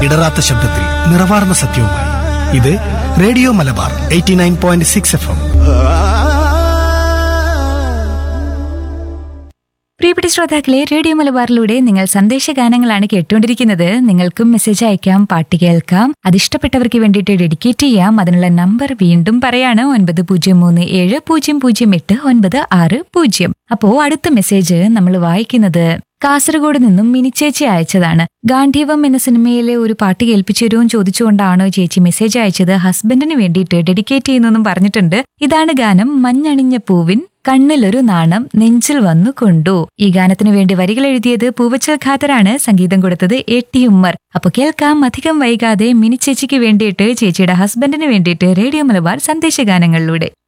ഇടറാത്ത ശബ്ദത്തിൽ നിറവാർന്ന സത്യവുമായി ഇത് radio Malabar eighty nine point six F M പ്രിയപ്പെട്ട ശ്രോതാക്കളെ റേഡിയോ മലബാറിലൂടെ നിങ്ങൾ സന്ദേശ ഗാനങ്ങളാണ് കേട്ടുകൊണ്ടിരിക്കുന്നത് നിങ്ങൾക്കും മെസ്സേജ് അയക്കാം പാട്ട് കേൾക്കാം അത് ഇഷ്ടപ്പെട്ടവർക്ക് വേണ്ടിയിട്ട് ഡെഡിക്കേറ്റ് ചെയ്യാം അതിനുള്ള നമ്പർ വീണ്ടും പറയാണ് ഒൻപത് പൂജ്യം മൂന്ന് ഏഴ് പൂജ്യം പൂജ്യം എട്ട് ഒൻപത് ആറ് പൂജ്യം അപ്പോ അടുത്ത മെസ്സേജ് നമ്മൾ വായിക്കുന്നത് കാസർഗോഡ് നിന്നും മിനിച്ചേച്ചി അയച്ചതാണ് ഗാന്ധീവം എന്ന സിനിമയിലെ ഒരു പാട്ട് കേൾപ്പിച്ചു തരുമെന്ന് ചോദിച്ചുകൊണ്ടാണോ ചേച്ചി മെസ്സേജ് അയച്ചത് ഹസ്ബൻഡിന് വേണ്ടിയിട്ട് ഡെഡിക്കേറ്റ് ചെയ്യുന്നെന്നും പറഞ്ഞിട്ടുണ്ട് ഇതാണ് ഗാനം മഞ്ഞണിഞ്ഞ പൂവിൻ കണ്ണിലൊരു നാണം നെഞ്ചിൽ വന്നു കൊണ്ടു ഈ ഗാനത്തിന് വേണ്ടി വരികൾ എഴുതിയത് പൂവച്ചൽ ഖാദറാണ് സംഗീതം കൊടുത്തത് എ ടി ഉമ്മർ അപ്പൊ കേൾക്കാം അധികം വൈകാതെ മിനി ചേച്ചിക്ക് വേണ്ടിയിട്ട് ചേച്ചിയുടെ ഹസ്ബൻഡിന് വേണ്ടിയിട്ട് റേഡിയോ മലബാർ സന്ദേശഗാനങ്ങളിലൂടെ